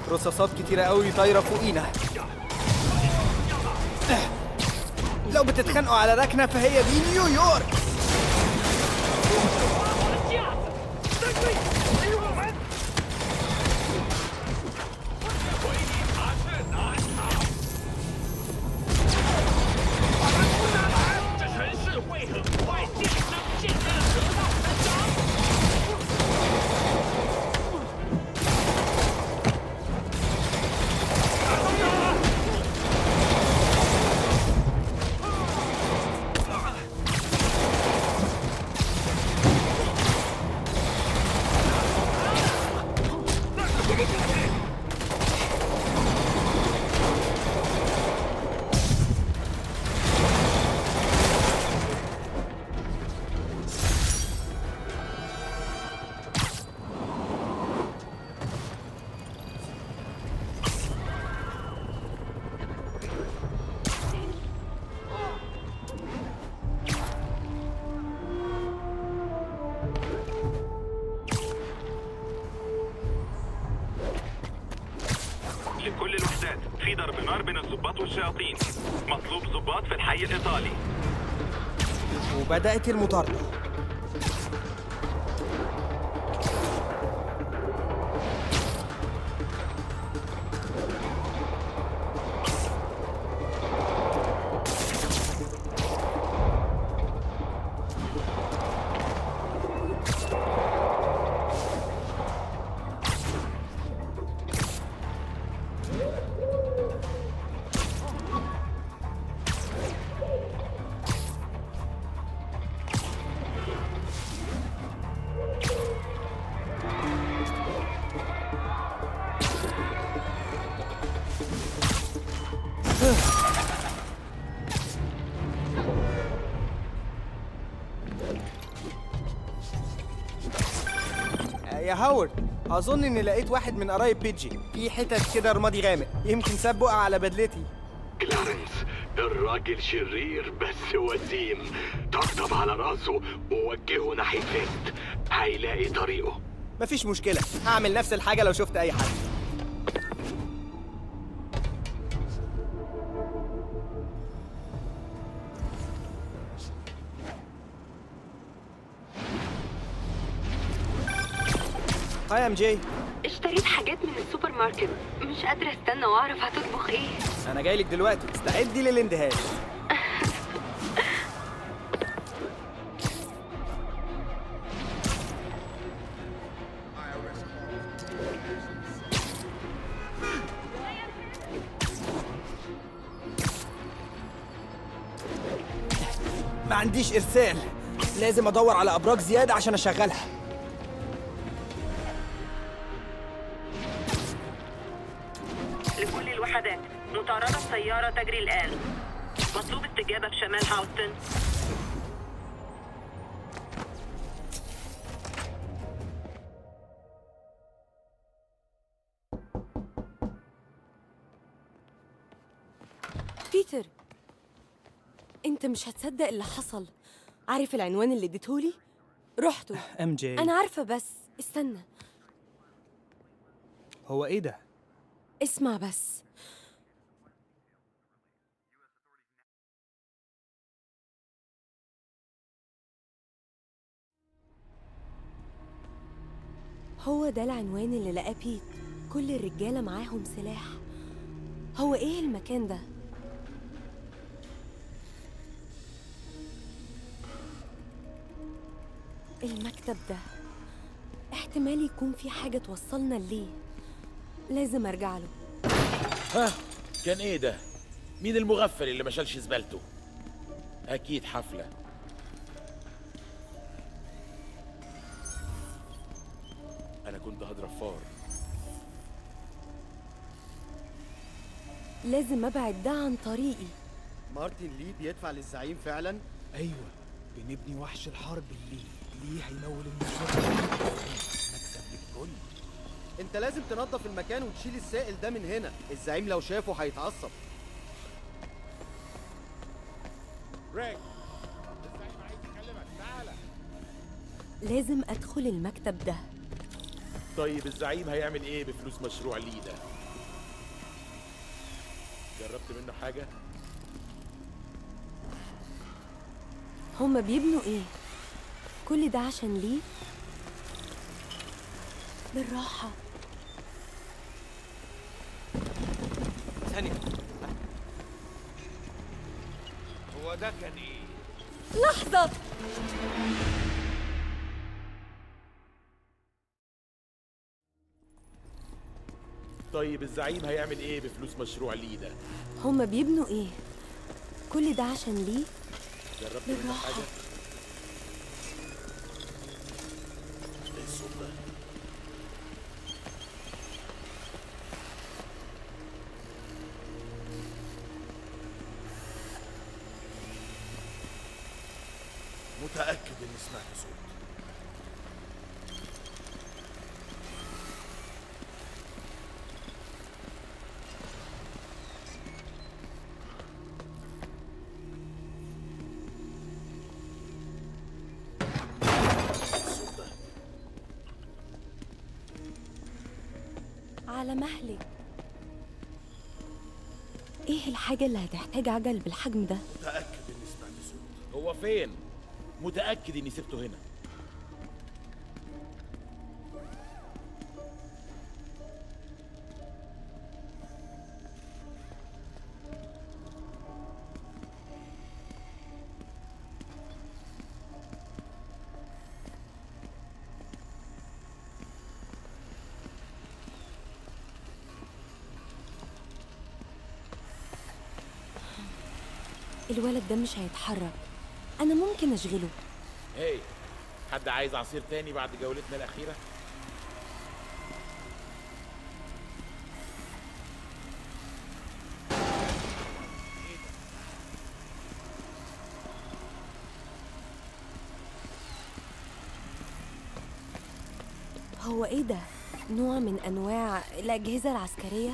رصاصات كتيرة قوي طايرة فوقينا لو بتتخانقوا على ركنة فهي دي نيويورك 架子，登对，给我们！回你塔是难逃。把它攻下来，这城市会很快晋升现在的得到成长。 لكل الوحدات في ضرب نار بين الضباط والشياطين مطلوب ضباط في الحي الإيطالي وبدأت المطاردة آه، يا هاورد أظن إني لقيت واحد من قرايب بيجي في حتت كده رمادي غامق يمكن ساب بقع على بدلتي كلارنس الراجل شرير بس وسيم طبطب على راسه ووجهه ناحية فيست هيلاقي طريقه مفيش مشكلة هعمل نفس الحاجة لو شفت أي حد هاي ام جي اشتريت حاجات من السوبر ماركت مش قادرة استنى واعرف هتطبخ ايه انا جاي لك دلوقتي استعدي للاندهاش ما عنديش ارسال لازم ادور على ابراج زياده عشان اشغلها لكل الوحدات مطاردة سيارة تجري الآن مطلوب استجابة في شمال هاوستن بيتر انت مش هتصدق اللي حصل عارف العنوان اللي اديتهولي رحته ام جي انا عارفة بس استنى هو ايه ده اسمع بس هو ده العنوان اللي لقاه بيت كل الرجالة معاهم سلاح هو ايه المكان ده؟ المكتب ده احتمال يكون في حاجة توصلنا ليه لازم ارجع له ها كان ايه ده مين المغفل اللي ما شالش زبالته اكيد حفله انا كنت هضرب فار لازم ابعد ده عن طريقي مارتن لي بيدفع للزعيم فعلا ايوه بنبني وحش الحرب اللي ليه هيمول المشروع مكسب للكل انت لازم تنظف المكان وتشيل السائل ده من هنا الزعيم لو شافه هيتعصب ريك الزعيم عايز يكلمك تعالى لازم ادخل المكتب ده طيب الزعيم هيعمل ايه بفلوس مشروع ليه ده جربت منه حاجة؟ هما بيبنوا ايه كل ده عشان ليه بالراحة ثانية هو ده كان ايه؟ لحظة طيب الزعيم هيعمل ايه بفلوس مشروع ليه ده؟ هما بيبنوا ايه كل ده عشان ليه جربت منه بالراحة. حاجة؟ ايه الصوت ده؟ متأكد اني سمعت صوت الصوت ده على مهلك ايه الحاجة اللي هتحتاج عجل بالحجم ده متأكد اني سمعت صوت هو فين؟ متأكد اني سبته هنا الولد ده مش هيتحرك انا ممكن اشغله هي حد عايز عصير تاني بعد جولتنا الأخيرة؟ هو ايه ده نوع من انواع الاجهزة العسكرية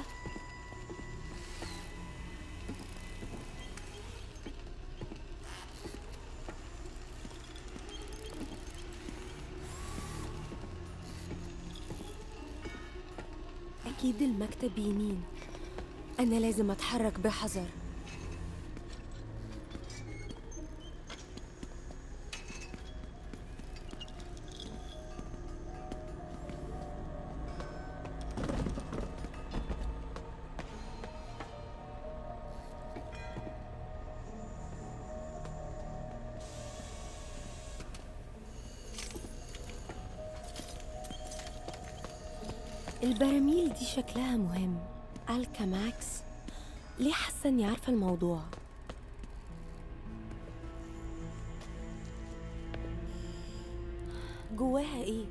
اكيد المكتب يمين انا لازم اتحرك بحذر البراميل دي شكلها مهم الكاماكس ليه حاسه اني عارفه الموضوع جواها ايه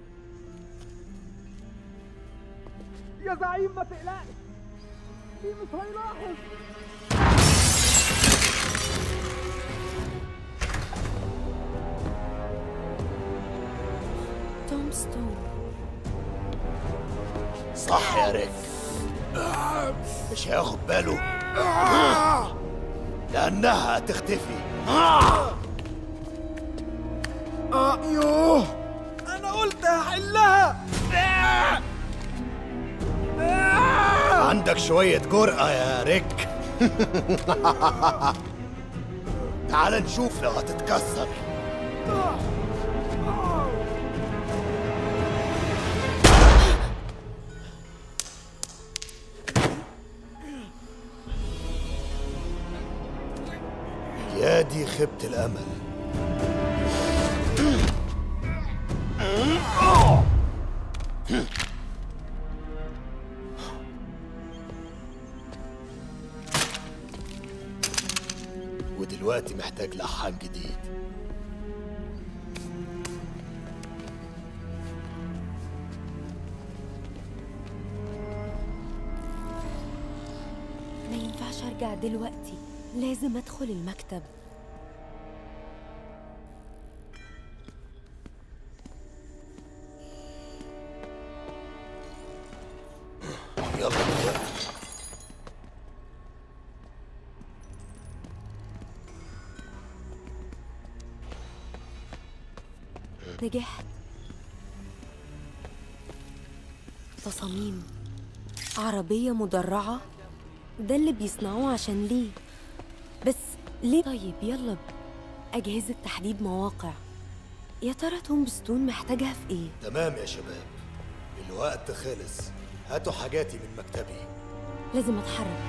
يا زعيم ما تقلقش في مش هيلاحظ توم ستون صح يا ريك مش هياخد باله لأنها هتختفي اه يوه انا قلت هحلها عندك شوية جرأة يا ريك تعال نشوف لو هتتكسر يا دي خيبة الأمل ودلوقتي محتاج لحام جديد ما ينفعش ارجع دلوقتي لازم ادخل المكتب يلا دلوقتي نجحت تصاميم عربية مدرعة ده اللي بيصنعوه عشان ليه بس ليه طيب يلا أجهزة تحديد مواقع يا ترى تومبستون محتاجها في ايه؟ تمام يا شباب الوقت خلص هاتوا حاجاتي من مكتبي لازم اتحرك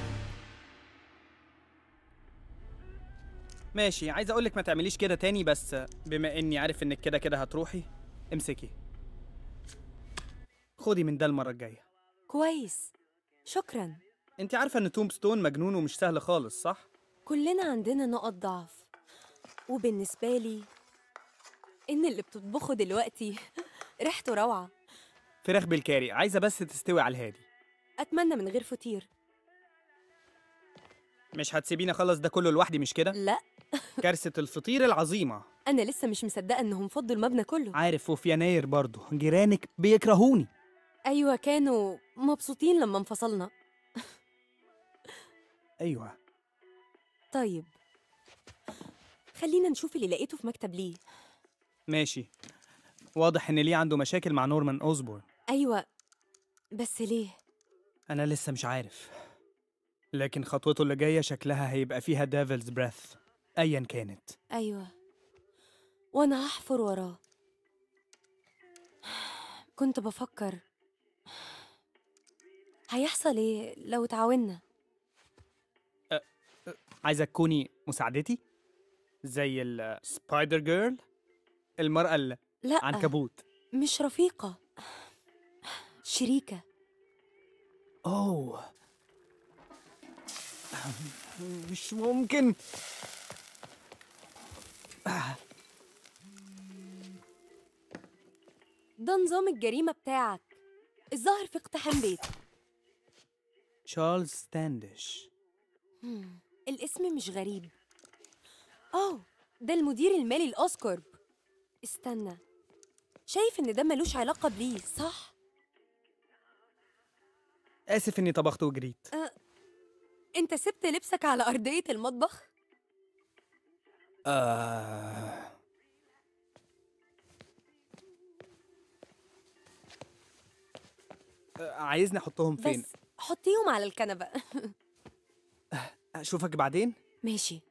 ماشي عايز اقولك ما تعمليش كده تاني بس بما اني عارف انك كده كده هتروحي امسكي خدي من ده المرة الجاية كويس شكرا انت عارفة ان تومبستون مجنون ومش سهل خالص صح؟ كلنا عندنا نقط ضعف وبالنسبة لي إن اللي بتطبخه دلوقتي ريحته روعة فراخ بالكاري عايزة بس تستوي على الهادي أتمنى من غير فطير مش هتسيبيني اخلص ده كله لوحدي مش كده؟ لا كارثة الفطير العظيمة أنا لسه مش مصدقة إنهم فضوا المبنى كله عارف وفي يناير برضه جيرانك بيكرهوني أيوة كانوا مبسوطين لما انفصلنا ايوه طيب خلينا نشوف اللي لقيته في مكتب ليه ماشي واضح ان ليه عنده مشاكل مع نورمان اوزبورن أيوة بس ليه؟ انا لسه مش عارف لكن خطوته اللي جايه شكلها هيبقى فيها ديفلز بريث ايا كانت أيوة وأنا هحفر وراه كنت بفكر هيحصل إيه لو تعاوننا عايزه تكوني مساعدتي زي السبايدر جيرل المرأة لا العنكبوت مش رفيقة شريكة اوه مش ممكن ده نظام الجريمة بتاعك الظاهر في اقتحام بيت تشارلز ستاندش مم. الاسم مش غريب أوه ده المدير المالي الأوسكورب استنى شايف إن ده ملوش علاقة بليه صح؟ اسف اني طبخت وجريت أنت سبت لبسك على أرضية المطبخ؟ آه... آه، عايزني احطهم فين بس حطيهم على الكنبة اشوفك بعدين ماشي